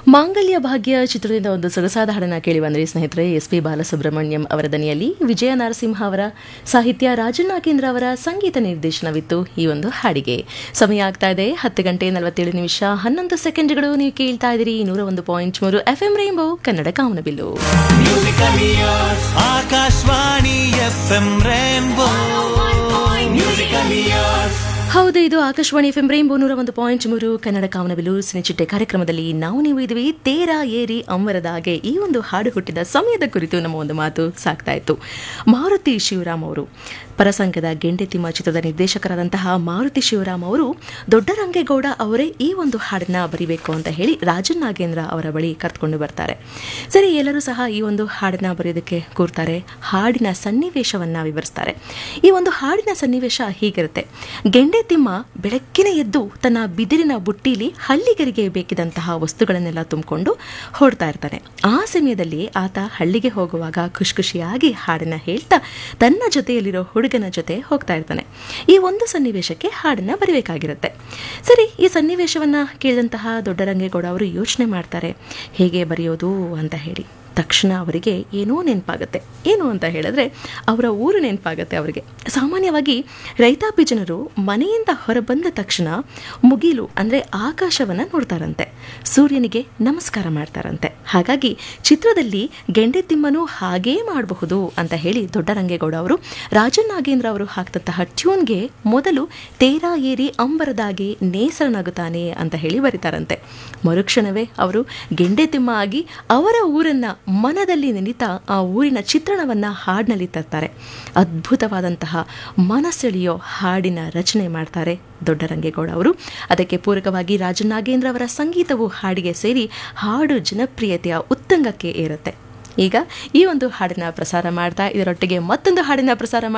ಮಾಂಗಲ್ಯ ಭಾಗ್ಯ ಚಿತ್ರದಿಂದ ಒಂದು ಸೊಗಸಾದ ಹಾಡನ್ನ ಕೇಳಿ ಬಂದ್ರಿ ಸ್ನೇಹಿತರೆ ಎಸ್ ಪಿ ಬಾಲಸುಬ್ರಹ್ಮಣ್ಯಂ ಅವರ ದನಿಯಲ್ಲಿ ವಿಜಯ ನರಸಿಂಹ ಅವರ ಸಾಹಿತ್ಯ ರಾಜನ್ ನಾಗೇಂದ್ರ ಅವರ ಸಂಗೀತ ನಿರ್ದೇಶನವಿತ್ತು ಈ ಒಂದು ಹಾಡಿಗೆ ಸಮಯ ಆಗ್ತಾ ಇದೆ ಹತ್ತು ಗಂಟೆ ನಲವತ್ತೇಳು ನಿಮಿಷ ಹನ್ನೊಂದು ಸೆಕೆಂಡ್ಗಳು ನೀವು ಕೇಳ್ತಾ ಇದ್ದೀರಿ ನೂರ ಒಂದು ಪಾಯಿಂಟ್ ಮೂರು ಎಫ್ ಎಂ ರೈಂಬೋ ಕನ್ನಡ ಕಾಮನಬಿಲ್ಲು Akashvani F M rainbow musical years ಹೌದು ಇದು ಆಕಾಶವಾಣಿ ಎಫ್ ಎಂ ರೈಂಬೋ ನೂರ ಒಂದು ಪಾಯಿಂಟ್ ಮೂರು ಕನ್ನಡ ಕಾಮನಬಿಲು ಸಿನಿಚಿಟ್ಟೆ ಕಾರ್ಯಕ್ರಮದಲ್ಲಿ ನಾವು ನೀವು ಇದ್ವಿ ತೇರ ಏರಿ ಅಂಬರದಾಗೆ ಈ ಒಂದು ಹಾಡು ಹುಟ್ಟಿದ ಸಮಯದ ಕುರಿತು ನಮ್ಮ ಒಂದು ಮಾತು ಸಾಕ್ತಾ ಇತ್ತು ಮಾರುತಿ ಶಿವರಾಮ್ ಅವರು ಪರಸಂಗದ ಗೆಂಡೆತಿಮ್ಮ ಚಿತ್ರದ ನಿರ್ದೇಶಕರಾದಂತಹ ಮಾರುತಿ ಶಿವರಾಮ್ ಅವರು ದೊಡ್ಡರಂಗೇಗೌಡ ಅವರೇ ಈ ಒಂದು ಹಾಡನ್ನ ಬರಿಬೇಕು ಅಂತ ಹೇಳಿ ರಾಜನ್ ನಾಗೇಂದ್ರ ಅವರ ಬಳಿ ಕರೆದುಕೊಂಡು ಬರ್ತಾರೆ ಸರಿ ಎಲ್ಲರೂ ಸಹ ಈ ಒಂದು ಹಾಡನ್ನ ಬರೆಯೋದಕ್ಕೆ ಕೂರ್ತಾರೆ ಹಾಡಿನ ಸನ್ನಿವೇಶವನ್ನ ವಿವರಿಸ್ತಾರೆ ಈ ಒಂದು ಹಾಡಿನ ಸನ್ನಿವೇಶ ಹೀಗಿರುತ್ತೆ ಗೆಂಡೆತಿಮ್ಮ ಬೆಳಗ್ಗಿನ ಎದ್ದು ತನ್ನ ಬಿದಿರಿನ ಬುಟ್ಟಿಲಿ ಹಳ್ಳಿಗರಿಗೆ ಬೇಕಿದಂತಹ ವಸ್ತುಗಳನ್ನೆಲ್ಲ ತುಂಬಿಕೊಂಡು ಹೊಡ್ತಾ ಇರ್ತಾನೆ ಆ ಸಮಯದಲ್ಲಿ ಆತ ಹಳ್ಳಿಗೆ ಹೋಗುವಾಗ ಖುಷಿ ಖುಷಿಯಾಗಿ ಹಾಡನ್ನ ಹೇಳ್ತಾ ತನ್ನ ಜೊತೆಯಲ್ಲಿರೋ ಹುಡುಗನ ಜೊತೆ ಹೋಗ್ತಾ ಇರ್ತಾನೆ ಈ ಒಂದು ಸನ್ನಿವೇಶಕ್ಕೆ ಹಾಡನ್ನ ಬರಬೇಕಾಗಿರುತ್ತೆ ಸರಿ ಈ ಸನ್ನಿವೇಶವನ್ನ ಕೇಳಿದಂತಹ ದೊಡ್ಡರಂಗೇಗೌಡ ಅವರು ಯೋಚನೆ ಮಾಡ್ತಾರೆ ಹೇಗೆ ಬರೆಯೋದು ಅಂತ ಹೇಳಿ ತಕ್ಷಣ ಅವರಿಗೆ ಏನೋ ನೆನಪಾಗುತ್ತೆ ಏನು ಅಂತ ಹೇಳಿದ್ರೆ ಅವರ ಊರು ನೆನಪಾಗುತ್ತೆ ಅವರಿಗೆ ಸಾಮಾನ್ಯವಾಗಿ ರೈತಾಪಿ ಜನರು ಮನೆಯಿಂದ ಹೊರಬಂದ ತಕ್ಷಣ ಮುಗಿಲು ಅಂದರೆ ಆಕಾಶವನ್ನು ನೋಡ್ತಾರಂತೆ ಸೂರ್ಯನಿಗೆ ನಮಸ್ಕಾರ ಮಾಡ್ತಾರಂತೆ ಹಾಗಾಗಿ ಚಿತ್ರದಲ್ಲಿ ಗೆಂಡೆತಿಮ್ಮನೂ ಹಾಗೇ ಮಾಡಬಹುದು ಅಂತ ಹೇಳಿ ದೊಡ್ಡರಂಗೇಗೌಡ ಅವರು ರಾಜನ್ ನಾಗೇಂದ್ರ ಅವರು ಹಾಕ್ದಂತಹ ಟ್ಯೂನ್ಗೆ ಮೊದಲು ತೇರಾ ಏರಿ ಅಂಬರದಾಗಿ ನೇಸರನಾಗುತ್ತಾನೆ ಅಂತ ಹೇಳಿ ಬರೀತಾರಂತೆ ಮರುಕ್ಷಣವೇ ಅವರು ಗೆಂಡೆತಿಮ್ಮ ಆಗಿ ಅವರ ಊರನ್ನ ಮನದಲ್ಲಿ ನೆನಿತಾ ಆ ಊರಿನ ಚಿತ್ರಣವನ್ನ ಹಾಡಿನಲ್ಲಿ ತರ್ತಾರೆ ಅದ್ಭುತವಾದಂತಹ ಮನಸೆಳೆಯೋ ಹಾಡಿನ ರಚನೆ ಮಾಡ್ತಾರೆ ದೊಡ್ಡರಂಗೇಗೌಡ ಅವರು ಅದಕ್ಕೆ ಪೂರಕವಾಗಿ ರಾಜನ್ ನಾಗೇಂದ್ರ ಅವರ ಸಂಗೀತವು ಹಾಡಿಗೆ ಸೇರಿ ಹಾಡು ಜನಪ್ರಿಯತೆಯ ಉತ್ತುಂಗಕ್ಕೆ ಏರುತ್ತೆ ಈಗ ಈ ಒಂದು ಹಾಡನ್ನ ಪ್ರಸಾರ ಮಾಡ್ತಾ ಇದರೊಟ್ಟಿಗೆ ಮತ್ತೊಂದು ಹಾಡಿನ ಪ್ರಸಾರ